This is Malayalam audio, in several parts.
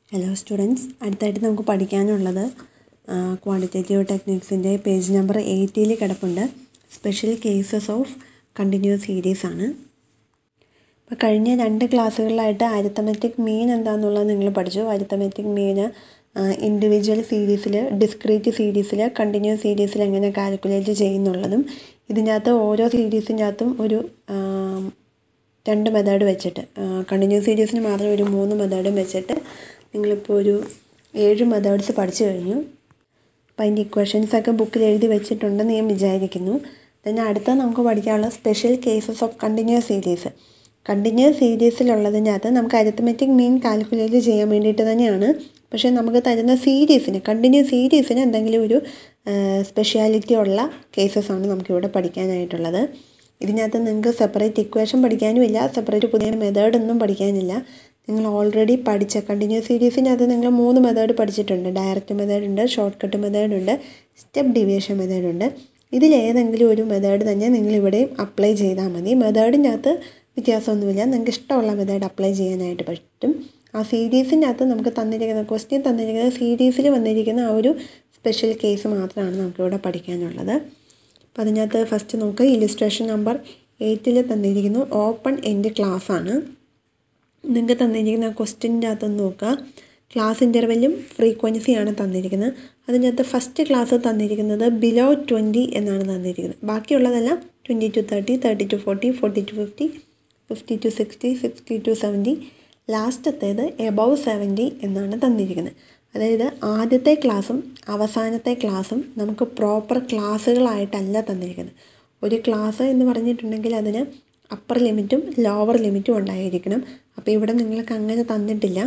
ഹലോ സ്റ്റുഡൻസ് അടുത്തായിട്ട് നമുക്ക് പഠിക്കാനുള്ളത് ക്വാണ്ടിറ്റേറ്റീവ് ടെക്നിക്സിൻ്റെ പേജ് നമ്പർ എയ്റ്റിയിൽ കിടപ്പുണ്ട് special cases of continuous series ആണ് അപ്പോൾ കഴിഞ്ഞ രണ്ട് ക്ലാസ്സുകളിലായിട്ട് അരിത്തമെറ്റിക് മീൻ എന്താണെന്നുള്ളത് നിങ്ങൾ പഠിച്ചു അരിത്തമെറ്റിക് മീന് ഇൻഡിവിജ്വൽ സീരീസിൽ ഡിസ്ക്രീറ്റ് സീരീസിൽ കണ്ടിന്യൂസ് സീരീസിൽ എങ്ങനെ കാൽക്കുലേറ്റ് ചെയ്യുന്നുള്ളതും ഇതിനകത്ത് ഓരോ സീരീസിൻ്റെ അകത്തും ഒരു രണ്ട് മെത്തേഡ് വെച്ചിട്ട് കണ്ടിന്യൂസ് സീരീസിന് മാത്രം ഒരു മൂന്ന് മെത്തേഡും വെച്ചിട്ട് നിങ്ങളിപ്പോൾ ഒരു ഏഴ് മെത്തേഡ്സ് പഠിച്ചു കഴിഞ്ഞു അപ്പോൾ അതിൻ്റെ ഇക്വേഷൻസ് ഒക്കെ ബുക്കിൽ എഴുതി വെച്ചിട്ടുണ്ടെന്ന് ഞാൻ വിചാരിക്കുന്നു പിന്നെ അടുത്ത നമുക്ക് പഠിക്കാനുള്ള special cases of continuous series കണ്ടിന്യൂസ് സീരീസിലുള്ളതിനകത്ത് നമുക്ക് അരിത്തമെറ്റിക് മീൻ കാൽക്കുലേറ്റ് ചെയ്യാൻ വേണ്ടിയിട്ട് തന്നെയാണ് പക്ഷേ നമുക്ക് തരുന്ന സീരീസിന് കണ്ടിന്യൂസ് സീരീസിന് എന്തെങ്കിലും ഒരു സ്പെഷ്യാലിറ്റി ഉള്ള കേസസാണ് നമുക്കിവിടെ പഠിക്കാനായിട്ടുള്ളത് ഇതിനകത്ത് നിങ്ങൾക്ക് സെപ്പറേറ്റ് ഇക്വേഷൻ പഠിക്കാനും ഇല്ല സെപ്പറേറ്റ് പുതിയ മെത്തേഡൊന്നും പഠിക്കാനില്ല നിങ്ങൾ ഓൾറെഡി പഠിച്ച കണ്ടിന്യൂസ് സീരീസിനകത്ത് നിങ്ങൾ മൂന്ന് മെത്തേഡ് പഠിച്ചിട്ടുണ്ട് ഡയറക്റ്റ് മെത്തേഡ് ഉണ്ട് ഷോർട്ട് കട്ട് മെത്തേഡ് ഉണ്ട് സ്റ്റെപ്പ് ഡിവിയേഷൻ മെത്തേഡ് ഉണ്ട് ഇതിലേതെങ്കിലും ഒരു മെത്തേഡ് തന്നെ നിങ്ങളിവിടെയും അപ്ലൈ ചെയ്താൽ മതി മെത്തേഡിനകത്ത് വ്യത്യാസമൊന്നുമില്ല നിങ്ങൾക്ക് ഇഷ്ടമുള്ള മെത്തേഡ് അപ്ലൈ ചെയ്യാനായിട്ട് പറ്റും ആ സീരീസിനകത്ത് നമുക്ക് തന്നിരിക്കുന്ന ക്വസ്റ്റ്യൻ തന്നിരിക്കുന്ന സീരീസിൽ വന്നിരിക്കുന്ന ആ ഒരു സ്പെഷ്യൽ കേസ് മാത്രമാണ് നമുക്കിവിടെ പഠിക്കാനുള്ളത് അപ്പോൾ അതിനകത്ത് ഫസ്റ്റ് നോക്കുക ഇലിസ്ട്രേഷൻ നമ്പർ എയ്റ്റിൽ തന്നിരിക്കുന്നു ഓപ്പൺ എൻഡ് ക്ലാസ് ആണ് നിങ്ങൾക്ക് തന്നിരിക്കുന്ന ക്വസ്റ്റ്യൻ്റെ അകത്ത് നോക്കുക ക്ലാസ് ഇൻ്റർവെല്ലും ഫ്രീക്വൻസിയാണ് തന്നിരിക്കുന്നത് അതിനകത്ത് ഫസ്റ്റ് ക്ലാസ് തന്നിരിക്കുന്നത് ബിലോ ട്വൻറ്റി എന്നാണ് തന്നിരിക്കുന്നത് ബാക്കിയുള്ളതെല്ലാം twenty to thirty thirty to forty forty to fifty fifty to sixty sixty to seventy ലാസ്റ്റത്തേത് എബവ് സെവൻറ്റി എന്നാണ് തന്നിരിക്കുന്നത് അതായത് ആദ്യത്തെ ക്ലാസ്സും അവസാനത്തെ ക്ലാസ്സും നമുക്ക് പ്രോപ്പർ ക്ലാസ്സുകളായിട്ടല്ല തന്നിരിക്കുന്നത് ഒരു ക്ലാസ് എന്ന് പറഞ്ഞിട്ടുണ്ടെങ്കിൽ അതിന് അപ്പർ ലിമിറ്റും ലോവർ ലിമിറ്റും ഉണ്ടായിരിക്കണം അപ്പോൾ ഇവിടെ നിങ്ങൾക്ക് അങ്ങനെ തന്നിട്ടില്ല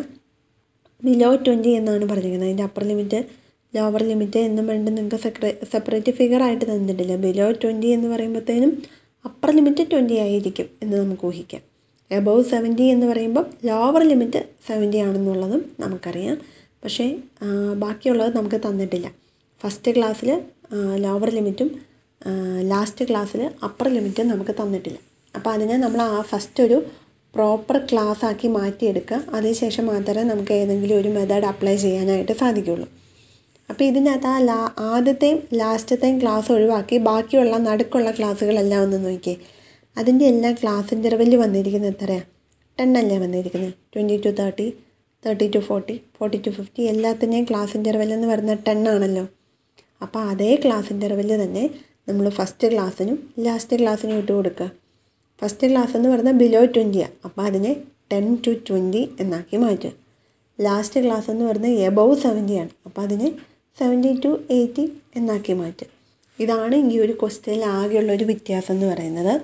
ബിലോ ട്വൻറ്റി എന്നാണ് പറഞ്ഞിരിക്കുന്നത് അതിൻ്റെ അപ്പർ ലിമിറ്റ് ലോവർ ലിമിറ്റ് എന്നും വേണ്ടി നിങ്ങൾക്ക് സെക്ര സെപ്പറേറ്റ് ഫിഗർ ആയിട്ട് തന്നിട്ടില്ല ബിലോ ട്വൻറ്റി എന്ന് പറയുമ്പോഴത്തേനും അപ്പർ ലിമിറ്റ് ട്വൻറ്റി ആയിരിക്കും എന്ന് നമുക്ക് ഊഹിക്കാം എബവ് സെവൻറ്റി എന്ന് പറയുമ്പം ലോവർ ലിമിറ്റ് സെവൻറ്റി ആണെന്നുള്ളതും നമുക്കറിയാം പക്ഷേ ബാക്കിയുള്ളത് നമുക്ക് തന്നിട്ടില്ല ഫസ്റ്റ് ക്ലാസ്സിൽ ലോവർ ലിമിറ്റും ലാസ്റ്റ് ക്ലാസ്സിൽ അപ്പർ ലിമിറ്റും നമുക്ക് തന്നിട്ടില്ല അപ്പോൾ അതിനെ നമ്മൾ ആ ഫസ്റ്റ് ഒരു പ്രോപ്പർ ക്ലാസ് ആക്കി മാറ്റിയെടുക്കുക അതിനുശേഷം മാത്രമേ നമുക്ക് ഏതെങ്കിലും ഒരു മെത്തേഡ് അപ്ലൈ ചെയ്യാനായിട്ട് സാധിക്കുകയുള്ളൂ അപ്പോൾ ഇതിനകത്ത് ആ ലാ ആദ്യത്തെയും ലാസ്റ്റത്തെയും ക്ലാസ് ഒഴിവാക്കി ബാക്കിയുള്ള നടുക്കുള്ള ക്ലാസ്സുകളെല്ലാം ഒന്ന് നോക്കിയേ അതിൻ്റെ എല്ലാം ക്ലാസ് ഇൻ്റർവെല്ല് വന്നിരിക്കുന്നത് എത്രയാണ് ടെൻ അല്ലേ വന്നിരിക്കുന്നത് twenty to thirty thirty to forty forty to fifty എല്ലാത്തിൻ്റെയും ക്ലാസ് ഇൻ്റർവെല്ല് എന്ന് പറയുന്നത് ടെൻ ആണല്ലോ അപ്പോൾ അതേ ക്ലാസ് ഇൻ്റർവെല്ല് തന്നെ നമ്മൾ ഫസ്റ്റ് ക്ലാസ്സിനും ലാസ്റ്റ് ക്ലാസ്സിനും ഇട്ട് കൊടുക്കുക ഫസ്റ്റ് ക്ലാസ് എന്ന് പറയുന്നത് ബിലോ ട്വൻറ്റിയാണ് അപ്പോൾ അതിനെ ടെൻ ടു ട്വൻറ്റി എന്നാക്കി മാറ്റുക ലാസ്റ്റ് ക്ലാസ് എന്ന് പറയുന്നത് എബവ് സെവൻറ്റിയാണ് അപ്പോൾ അതിനെ സെവൻറ്റി ടു എയ്റ്റി എന്നാക്കി മാറ്റുക ഇതാണ് ഈ ഒരു ക്വസ്റ്റ്യനിൽ ആകെയുള്ള ഒരു വ്യത്യാസം എന്ന് പറയുന്നത്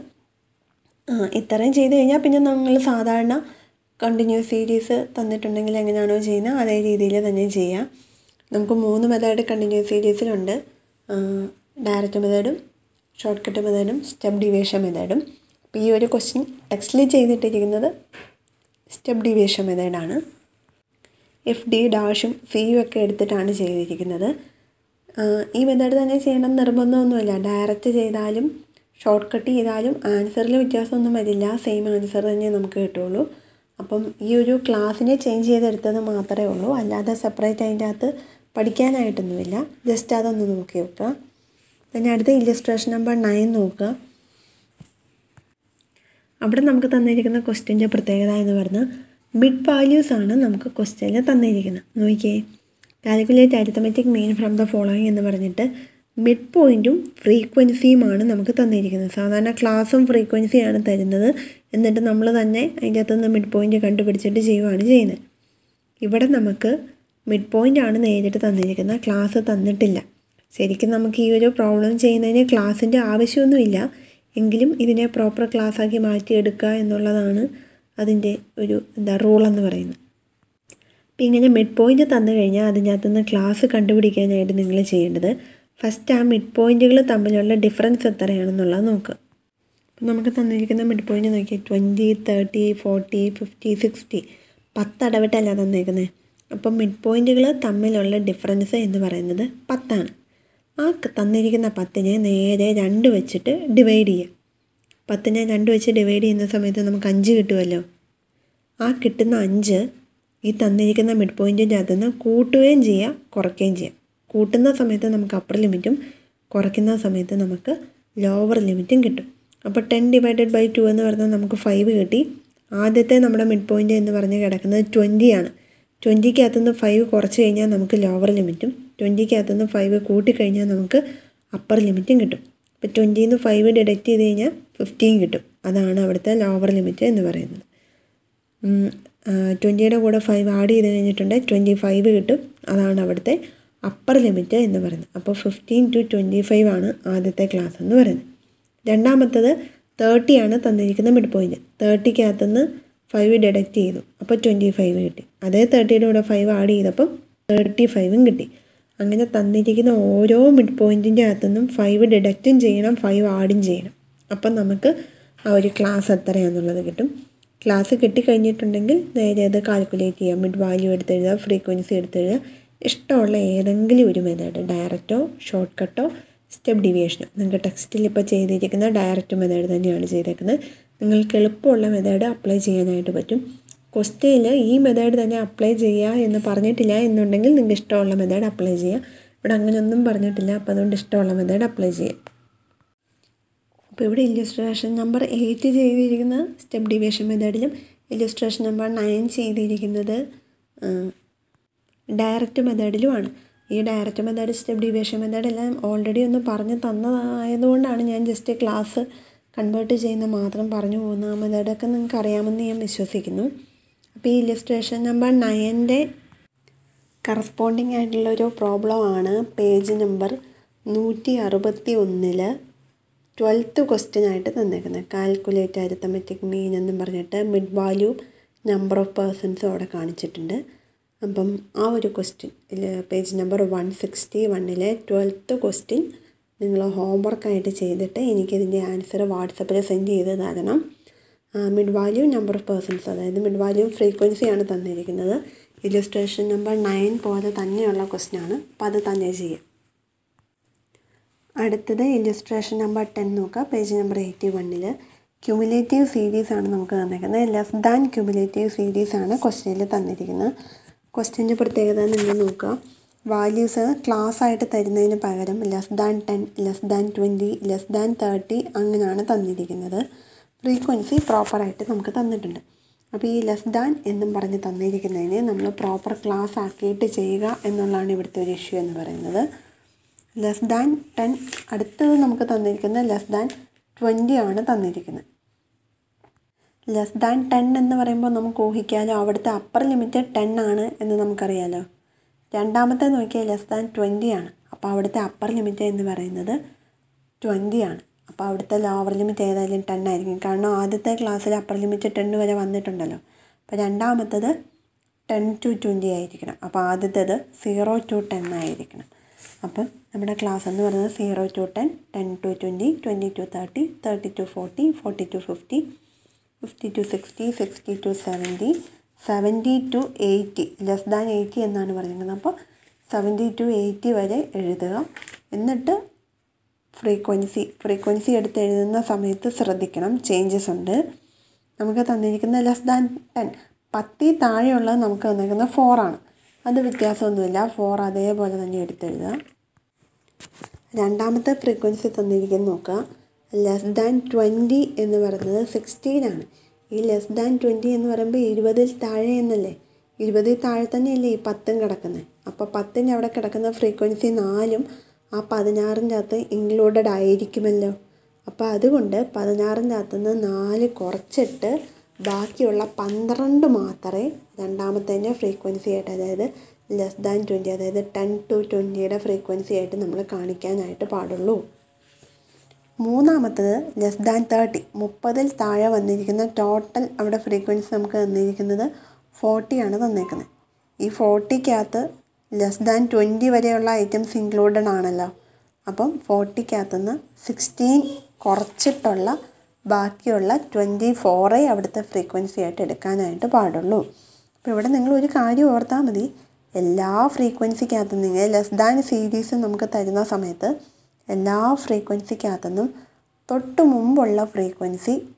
ഇത്രയും ചെയ്ത് കഴിഞ്ഞാൽ പിന്നെ നമ്മൾ സാധാരണ കണ്ടിന്യൂസ് സീരീസ് തന്നിട്ടുണ്ടെങ്കിൽ എങ്ങനെയാണോ ചെയ്യുന്നത് അതേ രീതിയിൽ തന്നെ ചെയ്യാം നമുക്ക് മൂന്ന് മെത്തേഡ് കണ്ടിന്യൂസ് സീരീസിലുണ്ട് ഡയറക്റ്റ് മെത്തേഡും ഷോർട്ട് കട്ട് മെത്തേഡും സ്റ്റെപ്പ് ഡിവേഷൻ മെത്തേഡും അപ്പോൾ ഈ ഒരു ക്വസ്റ്റ്യൻ ടെക്സ്റ്റിൽ ചെയ്തിട്ടിരിക്കുന്നത് സ്റ്റെപ്പ് ഡിവേഷൻ മെത്തേഡാണ് എഫ് ഡി ഡാഷും സിയും ഒക്കെ എടുത്തിട്ടാണ് ചെയ്തിരിക്കുന്നത് ഈ മെത്തേഡ് തന്നെ ചെയ്യണം നിർബന്ധമൊന്നുമില്ല ഡയറക്റ്റ് ചെയ്താലും ഷോർട്ട് കട്ട് ചെയ്താലും ആൻസറിൽ വ്യത്യാസമൊന്നും വരില്ല സെയിം ആൻസർ തന്നെ നമുക്ക് കിട്ടുള്ളൂ അപ്പം ഈ ഒരു ക്ലാസ്സിനെ ചേഞ്ച് ചെയ്തെടുത്തത് മാത്രമേ ഉള്ളൂ അല്ലാതെ സെപ്പറേറ്റ് അതിൻ്റെ അകത്ത് പഠിക്കാനായിട്ടൊന്നുമില്ല ജസ്റ്റ് അതൊന്ന് നോക്കി വെക്കുക പിന്നെ അടുത്ത ഇല്ലസ്ട്രേഷൻ നമ്പർ നയൻ നോക്കുക അവിടെ നമുക്ക് തന്നിരിക്കുന്ന ക്വസ്റ്റ്യൻ്റെ പ്രത്യേകത എന്ന് പറഞ്ഞാൽ മിഡ് വാല്യൂസ് ആണ് നമുക്ക് ക്വസ്റ്റ്യനിൽ തന്നിരിക്കുന്നത് നോക്കിയേ calculate arithmetic mean from the following എന്ന് പറഞ്ഞിട്ട് മിഡ് പോയിൻറ്റും ഫ്രീക്വൻസിയുമാണ് നമുക്ക് തന്നിരിക്കുന്നത് സാധാരണ ക്ലാസ്സും ഫ്രീക്വൻസിയാണ് തരുന്നത് എന്നിട്ട് നമ്മൾ തന്നെ അതിൻ്റെ അകത്ത് നിന്ന് മിഡ് പോയിൻ്റ് കണ്ടുപിടിച്ചിട്ട് ചെയ്യുകയാണ് ചെയ്യുന്നത് ഇവിടെ നമുക്ക് മിഡ് പോയിൻ്റ് ആണ് നേരിട്ട് തന്നിരിക്കുന്നത് ക്ലാസ് തന്നിട്ടില്ല ശരിക്കും നമുക്ക് ഈ ഒരു പ്രോബ്ലം ചെയ്യുന്നതിന് ക്ലാസ്സിൻ്റെ ആവശ്യമൊന്നുമില്ല എങ്കിലും ഇതിനെ പ്രോപ്പർ ക്ലാസ്സാക്കി മാറ്റിയെടുക്കുക എന്നുള്ളതാണ് അതിൻ്റെ ഒരു എന്താ റൂൾ എന്ന് പറയുന്നത് അപ്പോൾ ഇങ്ങനെ മിഡ് പോയിൻ്റ് തന്നു കഴിഞ്ഞാൽ അതിനകത്തുനിന്ന് ക്ലാസ് കണ്ടുപിടിക്കാനായിട്ട് നിങ്ങൾ ചെയ്യേണ്ടത് ഫസ്റ്റ് ആ മിഡ് പോയിൻറ്റുകൾ തമ്മിലുള്ള ഡിഫറൻസ് എത്രയാണെന്നുള്ളത് നോക്കുക അപ്പോൾ നമുക്ക് തന്നിരിക്കുന്ന മിഡ് പോയിൻ്റ് നോക്കി twenty thirty forty fifty sixty പത്ത് അടവിട്ടല്ല തന്നിരിക്കുന്നത് അപ്പം മിഡ് പോയിൻറ്റുകൾ തമ്മിലുള്ള ഡിഫറൻസ് എന്ന് പറയുന്നത് പത്താണ് ആ തന്നിരിക്കുന്ന പത്തിനെ നേരെ രണ്ട് വെച്ചിട്ട് ഡിവൈഡ് ചെയ്യുക പത്തിനെ രണ്ട് വെച്ച് ഡിവൈഡ് ചെയ്യുന്ന സമയത്ത് നമുക്ക് അഞ്ച് കിട്ടുമല്ലോ ആ കിട്ടുന്ന അഞ്ച് ഈ തന്നിരിക്കുന്ന മിഡ് പോയിൻറ്റിൻ്റെ അകത്തു നിന്ന് കൂട്ടുകയും ചെയ്യുക കുറയ്ക്കുകയും ചെയ്യാം കൂട്ടുന്ന സമയത്ത് നമുക്ക് അപ്പർ ലിമിറ്റും കുറയ്ക്കുന്ന സമയത്ത് നമുക്ക് ലോവർ ലിമിറ്റും കിട്ടും അപ്പോൾ ടെൻ ഡിവൈഡഡ് ബൈ ടു എന്ന് പറഞ്ഞാൽ നമുക്ക് ഫൈവ് കിട്ടി ആദ്യത്തെ നമ്മുടെ മിഡ് പോയിൻ്റ് എന്ന് പറഞ്ഞ് കിടക്കുന്നത് ട്വൻറ്റി ആണ് ട്വൻറ്റിക്കകത്തുനിന്ന് ഫൈവ് കുറച്ച് കഴിഞ്ഞാൽ നമുക്ക് ലോവർ ലിമിറ്റും ട്വൻറ്റിക്കകത്തുനിന്ന് ഫൈവ് കൂട്ടിക്കഴിഞ്ഞാൽ നമുക്ക് അപ്പർ ലിമിറ്റും കിട്ടും അപ്പോൾ ട്വൻറ്റിയിൽ നിന്ന് ഫൈവ് ഡിഡക്റ്റ് ചെയ്ത് കഴിഞ്ഞാൽ ഫിഫ്റ്റീൻ കിട്ടും അതാണ് അവിടുത്തെ ലോവർ ലിമിറ്റ് എന്ന് പറയുന്നത് ട്വൻറ്റിയുടെ കൂടെ ഫൈവ് ആഡ് ചെയ്ത് കഴിഞ്ഞിട്ടുണ്ട് ട്വൻറ്റി ഫൈവ് കിട്ടും അതാണ് അവിടുത്തെ അപ്പർ ലിമിറ്റ് എന്ന് പറയുന്നത് അപ്പോൾ ഫിഫ്റ്റീൻ ടു ട്വൻറ്റി ഫൈവ് ആണ് ആദ്യത്തെ ക്ലാസ് എന്ന് പറയുന്നത് രണ്ടാമത്തത് തേർട്ടി ആണ് തന്നിരിക്കുന്ന മിഡ് പോയിൻറ്റ് തേർട്ടിക്കകത്തുനിന്ന് ഫൈവ് ഡിഡക്റ്റ് ചെയ്തു അപ്പോൾ ട്വൻറ്റി ഫൈവ് കിട്ടി അതേ തേർട്ടിയുടെ കൂടെ ഫൈവ് ആഡ് ചെയ്തപ്പോൾ തേർട്ടി ഫൈവും കിട്ടി അങ്ങനെ തന്നിരിക്കുന്ന ഓരോ മിഡ് പോയിൻറ്റിൻ്റെ അകത്തുനിന്നും ഫൈവ് ഡിഡക്റ്റും ചെയ്യണം ഫൈവ് ആഡും ചെയ്യണം അപ്പം നമുക്ക് ആ ഒരു ക്ലാസ് എത്രയാണെന്നുള്ളത് കിട്ടും ക്ലാസ് കിട്ടിക്കഴിഞ്ഞിട്ടുണ്ടെങ്കിൽ നേരെ അത് കാൽക്കുലേറ്റ് ചെയ്യാം മിഡ് വാല്യൂ എടുത്തെഴുതുക ഫ്രീക്വൻസി എടുത്തെഴുതുക ഇഷ്ടമുള്ള ഏതെങ്കിലും ഒരു മെത്തേഡ് ഡയറക്റ്റോ ഷോർട്ട് കട്ടോ സ്റ്റെപ്പ് ഡിവിയേഷനോ നിങ്ങൾക്ക് ടെക്സ്റ്റിൽ ഇപ്പോൾ ചെയ്തിരിക്കുന്ന ഡയറക്റ്റ് മെത്തേഡ് തന്നെയാണ് ചെയ്തേക്കുന്നത് നിങ്ങൾക്ക് എളുപ്പമുള്ള മെത്തേഡ് അപ്ലൈ ചെയ്യാനായിട്ട് പറ്റും ക്വസ്റ്റ്യനിൽ ഈ മെത്തേഡ് തന്നെ അപ്ലൈ ചെയ്യുക എന്ന് പറഞ്ഞിട്ടില്ല എന്നുണ്ടെങ്കിൽ നിങ്ങൾക്ക് ഇഷ്ടമുള്ള മെത്തേഡ് അപ്ലൈ ചെയ്യുക ഇവിടെ അങ്ങനെയൊന്നും പറഞ്ഞിട്ടില്ല അപ്പോൾ അതുകൊണ്ട് ഇഷ്ടമുള്ള മെത്തേഡ് അപ്ലൈ ചെയ്യുക അപ്പോൾ ഇവിടെ ഇല്ലുസ്ട്രേഷൻ നമ്പർ എയ്റ്റ് ചെയ്തിരിക്കുന്നത് സ്റ്റെപ്പ് ഡിവിയേഷൻ മെത്തേഡിലും ഇല്ലുസ്ട്രേഷൻ നമ്പർ നയൻ ചെയ്തിരിക്കുന്നത് ഡയറക്റ്റ് മെത്തേഡിലുമാണ് ഈ direct method step deviation method എല്ലാം ഓൾറെഡി ഒന്ന് പറഞ്ഞ് തന്നതായതുകൊണ്ടാണ് ഞാൻ ജസ്റ്റ് ക്ലാസ് കൺവേർട്ട് ചെയ്യുന്ന മാത്രം പറഞ്ഞു പോകുന്ന ആ മെത്തേഡൊക്കെ നിങ്ങൾക്ക് അറിയാമെന്ന് ഞാൻ വിശ്വസിക്കുന്നു അപ്പോൾ ഈ ഇല്ലുസ്ട്രേഷൻ നമ്പർ നയൻ്റെ കറസ്പോണ്ടിങ് ആയിട്ടുള്ളൊരു പ്രോബ്ലമാണ് പേജ് നമ്പർ നൂറ്റി അറുപത്തി ഒന്നിൽ ട്വൽത്ത് ക്വസ്റ്റ്യൻ ആയിട്ട് തന്നേക്കുന്നത് കാൽക്കുലേറ്റ് അരിത്തമെറ്റിക് മീൻ എന്നും പറഞ്ഞിട്ട് മിഡ് വാല്യൂ നമ്പർ ഓഫ് പേഴ്സൺസും അവിടെ കാണിച്ചിട്ടുണ്ട് അപ്പം ആ ഒരു question page number one sixty വണ്ണിലെ ട്വൽത്ത് ക്വസ്റ്റ്യൻ നിങ്ങൾ ഹോംവർക്കായിട്ട് ചെയ്തിട്ട് എനിക്കിതിൻ്റെ ആൻസർ വാട്സപ്പിൽ സെൻഡ് ചെയ്ത് തരണം mid value number of persons അതായത് മിഡ് വാല്യൂ ഫ്രീക്വൻസിയാണ് തന്നിരിക്കുന്നത് ഇല്ലുസ്ട്രേഷൻ നമ്പർ നയൻ പോലെ തന്നെയുള്ള ക്വസ്റ്റ്യൻ ആണ് അപ്പം അത് തന്നെ ചെയ്യാം അടുത്തത് ഇല്ലുസ്ട്രേഷൻ നമ്പർ ടെൻ നോക്കുക പേജ് നമ്പർ എയ്റ്റി വണ്ണിൽ ക്യുമുലേറ്റീവ് സീരീസ് ആണ് നമുക്ക് തന്നിരിക്കുന്നത് ലെസ് ദാൻ ക്യുമുലേറ്റീവ് സീരീസ് ആണ് ക്വസ്റ്റ്യനിൽ തന്നിരിക്കുന്നത് ക്വസ്റ്റ്യൻ്റെ പ്രത്യേകത നിങ്ങൾ നോക്കുക വാല്യൂസ് ക്ലാസ് ആയിട്ട് തരുന്നതിന് പകരം less than ten less than twenty less than thirty അങ്ങനെയാണ് തന്നിരിക്കുന്നത് ഫ്രീക്വൻസി പ്രോപ്പറായിട്ട് നമുക്ക് തന്നിട്ടുണ്ട് അപ്പോൾ ഈ ലെസ് ദാൻ എന്നും പറഞ്ഞ് തന്നിരിക്കുന്നതിന് നമ്മൾ പ്രോപ്പർ ക്ലാസ് ആക്കിയിട്ട് ചെയ്യുക എന്നുള്ളതാണ് ഇവിടുത്തെ ഒരു ഇഷ്യൂ എന്ന് പറയുന്നത് ലെസ് ദാൻ ടെൻ അടുത്തത് നമുക്ക് തന്നിരിക്കുന്നത് ലെസ് ദാൻ ട്വൻറ്റി ആണ് തന്നിരിക്കുന്നത് ലെസ് ദാൻ ടെൻ എന്ന് പറയുമ്പോൾ നമുക്ക് ഊഹിക്കാമല്ലോ അവിടുത്തെ അപ്പർ ലിമിറ്റ് ടെൻ ആണ് എന്ന് നമുക്കറിയാലോ രണ്ടാമത്തെ നോക്കിയാൽ ലെസ് ദാൻ ട്വൻറ്റി ആണ് അപ്പോൾ അവിടുത്തെ അപ്പർ ലിമിറ്റ് എന്ന് പറയുന്നത് ട്വൻറ്റി ആണ് അപ്പോൾ അവിടുത്തെ ലോവർ ലിമിറ്റ് ഏതായാലും ടെൻ ആയിരിക്കും കാരണം ആദ്യത്തെ ക്ലാസ്സിൽ അപ്പർ ലിമിറ്റ് ടെൻ വരെ വന്നിട്ടുണ്ടല്ലോ അപ്പോൾ രണ്ടാമത്തത് ടെൻ ടു ട്വൻറ്റി ആയിരിക്കണം അപ്പോൾ ആദ്യത്തേത് സീറോ ടു ടെൻ ആയിരിക്കണം അപ്പം നമ്മുടെ ക്ലാസ് എന്ന് പറയുന്നത് zero to ten ten to twenty twenty to thirty thirty to forty forty to fifty fifty to sixty sixty to seventy seventy to eighty less than eighty എന്നാണ് പറയുന്നത് അപ്പോൾ സെവൻറ്റി ടു എയ്റ്റി വരെ എഴുതുക എന്നിട്ട് ഫ്രീക്വൻസി ഫ്രീക്വൻസി എടുത്ത് എഴുതുന്ന സമയത്ത് ശ്രദ്ധിക്കണം ചേഞ്ചസ് ഉണ്ട് നമുക്ക് തന്നിരിക്കുന്ന ലെസ് ദാൻ ടെൻ പത്തിൽ താഴെയുള്ളത് നമുക്ക് തന്നിരിക്കുന്ന ഫോറാണ് അത് വ്യത്യാസമൊന്നുമില്ല ഫോർ അതേപോലെ തന്നെ എടുത്തെഴുതുക രണ്ടാമത്തെ ഫ്രീക്വൻസി തന്നിരിക്കുന്നത് നോക്കുക ലെസ് ദാൻ ട്വൻറ്റി എന്ന് പറയുന്നത് സിക്സ്റ്റീൻ ആണ് ഈ ലെസ് ദാൻ ട്വൻറ്റി എന്ന് പറയുമ്പോൾ ഇരുപതിൽ താഴെ എന്നല്ലേ ഇരുപതിൽ താഴെ തന്നെയല്ലേ ഈ പത്തും കിടക്കുന്നത് അപ്പോൾ പത്തിൻ്റെ അവിടെ കിടക്കുന്ന ഫ്രീക്വൻസി നാലും ആ പതിനാറിൻ്റെ അകത്ത് ഇൻക്ലൂഡഡ് ആയിരിക്കുമല്ലോ അപ്പോൾ അതുകൊണ്ട് പതിനാറിൻ്റെ അകത്തുനിന്ന് നാല് കുറച്ചിട്ട് ബാക്കിയുള്ള പന്ത്രണ്ട് മാത്രമേ രണ്ടാമത്തതിൻ്റെ ഫ്രീക്വൻസി ആയിട്ട് അതായത് ലെസ് ദാൻ ട്വൻറ്റി അതായത് ടെൻ ടു ട്വൻറ്റിയുടെ ഫ്രീക്വൻസി ആയിട്ട് നമ്മൾ കാണിക്കാനായിട്ട് പാടുള്ളൂ മൂന്നാമത്തത് ലെസ് ദാൻ തേർട്ടി മുപ്പതിൽ താഴെ വന്നിരിക്കുന്ന ടോട്ടൽ അവിടെ ഫ്രീക്വൻസി നമുക്ക് തന്നിരിക്കുന്നത് ഫോർട്ടിയാണ് തന്നേക്കുന്നത് ഈ ഫോർട്ടിക്കകത്ത് ലെസ് ദാൻ ട്വൻറ്റി വരെയുള്ള ഐറ്റംസ് ഇൻക്ലൂഡഡ് ആണല്ലോ അപ്പം ഫോർട്ടിക്കകത്തുനിന്ന് സിക്സ്റ്റീൻ കുറച്ചിട്ടുള്ള ബാക്കിയുള്ള ട്വൻറ്റി ഫോറേ അവിടുത്തെ ഫ്രീക്വൻസി ആയിട്ട് എടുക്കാനായിട്ട് പാടുള്ളൂ അപ്പോൾ ഇവിടെ നിങ്ങൾ ഒരു കാര്യം ഓർത്താൽ മതി എല്ലാ ഫ്രീക്വൻസിക്കകത്തു നിന്ന് ലെസ് ദാൻ സീരീസ് നമുക്ക് തരുന്ന സമയത്ത് എല്ലാ ഫ്രീക്വൻസിക്കകത്തുനിന്നും തൊട്ട് മുമ്പുള്ള ഫ്രീക്വൻസി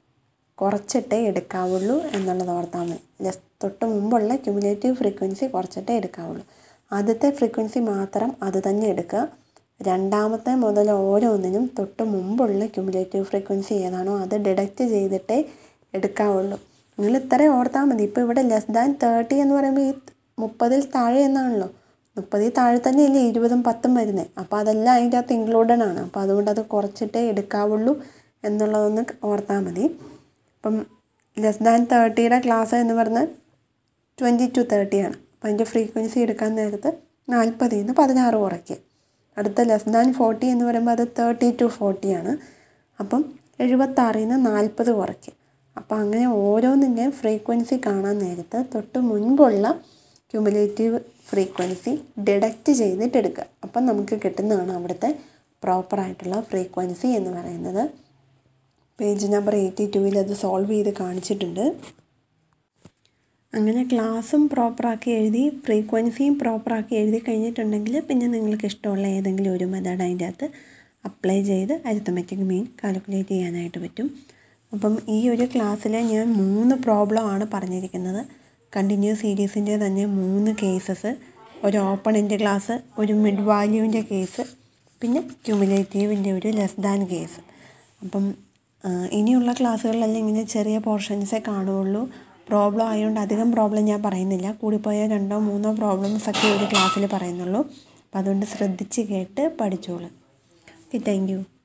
കുറച്ചിട്ടേ എടുക്കാവുള്ളൂ എന്നുള്ളത് ഓർത്താൽ മതി ലെസ് തൊട്ട് മുമ്പുള്ള ക്യുമുലേറ്റീവ് ഫ്രീക്വൻസി കുറച്ചിട്ടേ എടുക്കാവുള്ളൂ ആദ്യത്തെ ഫ്രീക്വൻസി മാത്രം അത് തന്നെ എടുക്കുക രണ്ടാമത്തെ മുതൽ ഓരോന്നിനും തൊട്ട് മുമ്പുള്ള ക്യുമുലേറ്റീവ് ഫ്രീക്വൻസി ഏതാണോ അത് ഡിഡക്റ്റ് ചെയ്തിട്ടേ എടുക്കാവുള്ളൂ നിങ്ങൾ ഇത്രയും ഓർത്താൽ മതി ഇപ്പോൾ ഇവിടെ ലെസ് ദാൻ തേർട്ടി എന്ന് പറയുമ്പോൾ ഈ മുപ്പതിൽ താഴെ എന്നാണല്ലോ മുപ്പതിൽ താഴെ തന്നെയല്ലേ ഇരുപതും പത്തും വരുന്നത് അപ്പോൾ അതെല്ലാം അതിൻ്റെ അകത്ത് ഇൻക്ലൂഡഡ് ആണ് അപ്പോൾ അതുകൊണ്ട് അത് കുറച്ചിട്ടേ എടുക്കാവുള്ളൂ എന്നുള്ളതൊന്ന് ഓർത്താൽ മതി അപ്പം ലെസ് ദാൻ തേർട്ടിയുടെ ക്ലാസ് എന്ന് പറഞ്ഞാൽ ട്വൻറ്റി ടു തേർട്ടി ആണ് അപ്പോൾ അതിൻ്റെ ഫ്രീക്വൻസി എടുക്കാൻ നേരത്ത് നാൽപ്പതിൽ നിന്ന് പതിനാറ് കുറയ്ക്കുക അടുത്ത ലെസ് ദാൻ ഫോർട്ടി എന്ന് പറയുമ്പോൾ അത് തേർട്ടി ടു ഫോർട്ടി ആണ് അപ്പം എഴുപത്താറിൽ നിന്ന് നാൽപ്പത് കുറയ്ക്കുക അപ്പോൾ അങ്ങനെ ഓരോന്നിൻ്റെയും ഫ്രീക്വൻസി കാണാൻ നേരത്ത് തൊട്ട് മുൻപുള്ള ക്യുമുലേറ്റീവ് ഫ്രീക്വൻസി ഡിഡക്റ്റ് ചെയ്തിട്ട് എടുക്കുക അപ്പം നമുക്ക് കിട്ടുന്നതാണ് അവിടുത്തെ പ്രോപ്പറായിട്ടുള്ള ഫ്രീക്വൻസി എന്ന് പറയുന്നത് പേജ് നമ്പർ എയ്റ്റി ടുവിൽ അത് സോൾവ് ചെയ്ത് കാണിച്ചിട്ടുണ്ട് അങ്ങനെ ക്ലാസ്സും പ്രോപ്പറാക്കി എഴുതി ഫ്രീക്വൻസിയും പ്രോപ്പറാക്കി എഴുതി കഴിഞ്ഞിട്ടുണ്ടെങ്കിൽ പിന്നെ നിങ്ങൾക്ക് ഇഷ്ടമുള്ള ഏതെങ്കിലും ഒരു മെത്തേഡ് അതിൻ്റെ അകത്ത് അപ്ലൈ ചെയ്ത് അരിത്തമെറ്റിക് മീൻ കാൽക്കുലേറ്റ് ചെയ്യാനായിട്ട് പറ്റും അപ്പം ഈ ഒരു ക്ലാസ്സിൽ ഞാൻ മൂന്ന് പ്രോബ്ലം ആണ് പറഞ്ഞിരിക്കുന്നത് കണ്ടിന്യൂസ് സീരീസിൻ്റെ തന്നെ മൂന്ന് കേസസ് ഒരു ഓപ്പണിൻ്റെ ക്ലാസ് ഒരു മിഡ് വാല്യൂവിൻ്റെ കേസ് പിന്നെ ക്യുമുലേറ്റീവിൻ്റെ ഒരു ലെസ് ദാൻ കേസ് അപ്പം ഇനിയുള്ള ക്ലാസ്സുകളിലെല്ലാം ഇങ്ങനെ ചെറിയ പോർഷൻസേ കാണുകയുള്ളൂ പ്രോബ്ലം ആയതുകൊണ്ട് അധികം പ്രോബ്ലം ഞാൻ പറയുന്നില്ല കൂടിപ്പോയാൽ രണ്ടോ മൂന്നോ പ്രോബ്ലംസ് ഒക്കെ ഒരു ക്ലാസ്സിൽ പറയുന്നുള്ളൂ അപ്പം അതുകൊണ്ട് ശ്രദ്ധിച്ച് കേട്ട് പഠിച്ചോളൂ ഓക്കെ താങ്ക് യു